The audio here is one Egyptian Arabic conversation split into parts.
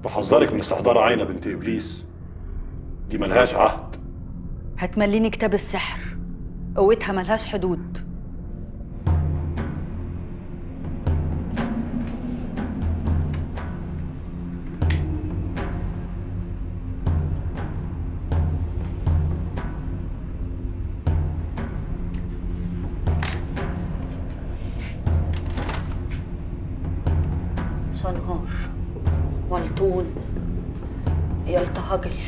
بحذرك من استحضار عينة بنت إبليس دي ملهاش عهد هتمليني كتاب السحر قوتها ملهاش حدود شنهار ولطون يلتهجل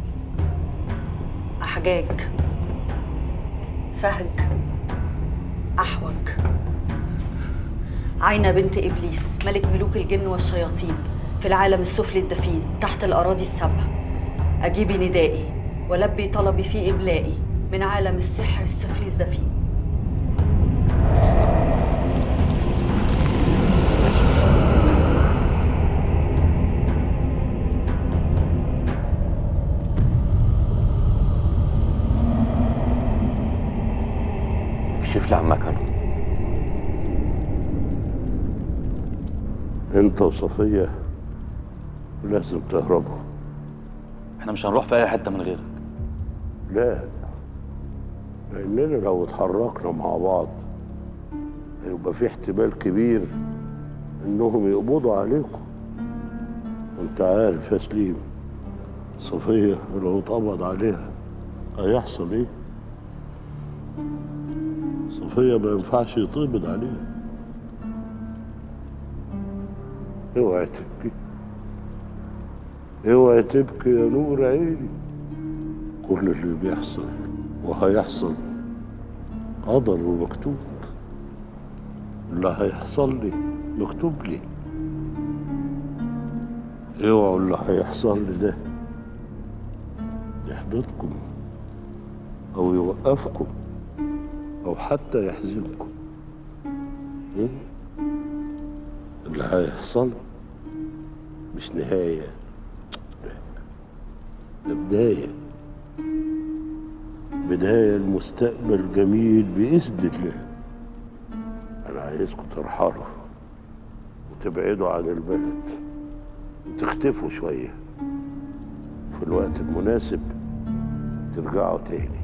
أحجاج فهج أحوج عينة بنت إبليس ملك ملوك الجن والشياطين في العالم السفلي الدفين تحت الأراضي السبع أجيبي ندائي ولبي طلبي في إبلائي من عالم السحر السفلي الزفين اكشف لي عن مكانه انت وصفية لازم تهربوا احنا مش هنروح في اي حته من غيرك لا لاننا لو اتحركنا مع بعض هيبقى في احتمال كبير انهم يقبضوا عليكم وانت عارف يا سليم صفية لو اتقبض عليها هيحصل ايه صفية ما ينفعش يتقبض عليها اوعي تبكي اوعي تبكي يا نور عيني كل اللي بيحصل وهيحصل قدر ومكتوب اللي هيحصل لي مكتوب لي اوعوا اللي هيحصل لي ده يحبطكم او يوقفكم او حتى يحزنكم م? اللي هيحصل مش نهاية لا ده بداية بداية المستقبل جميل بإذن الله أنا عايزكم ترحلوا وتبعدوا عن البلد وتختفوا شوية في الوقت المناسب ترجعوا تاني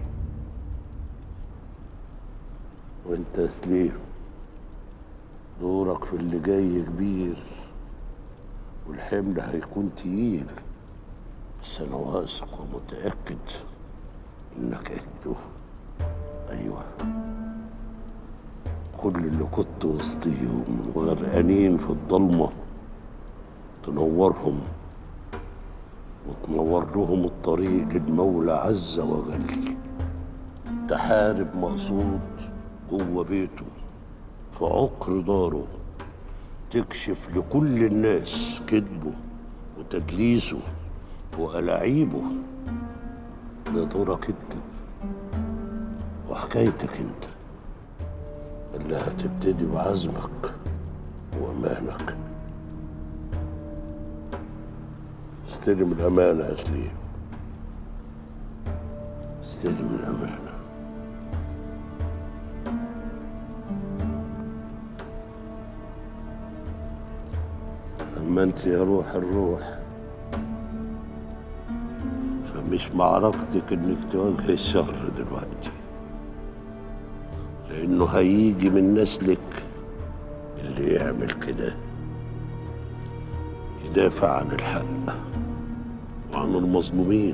وانت يا سليم دورك في اللي جاي كبير والحمل هيكون تقيل بس انا واثق ومتاكد انك قده ايوه كل اللي كنت وسطيهم وغرقانين في الضلمه تنورهم وتنور لهم الطريق للمولى عز وجل تحارب مقصود جوه بيته في عقر داره تكشف لكل الناس كذبه وتدليسه وألاعيبه ده دورك انت وحكايتك انت اللي هتبتدي بعزمك وأمانك استلم الأمانة يا سليم استلم الأمانة أما أنت يا روح الروح فمش معركتك إنك تواجه الشر دلوقتي لأنه هيجي من نسلك اللي يعمل كده يدافع عن الحق وعن المظلومين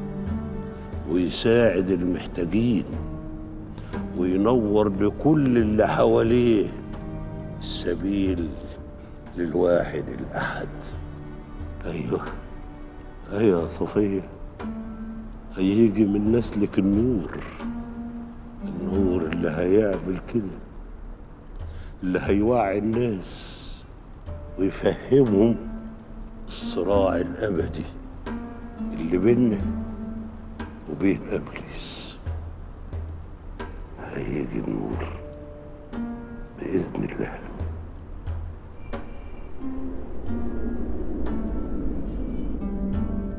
ويساعد المحتاجين وينور لكل اللي حواليه السبيل للواحد الأحد أيوه أيوه يا صفية هيجي من نسلك النور النور اللي هيعمل كده اللي هيوعي الناس ويفهمهم الصراع الأبدي اللي بيننا وبين إبليس هيجي النور بإذن الله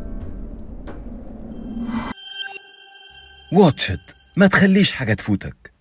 واتش إت ما تخليش حاجة تفوتك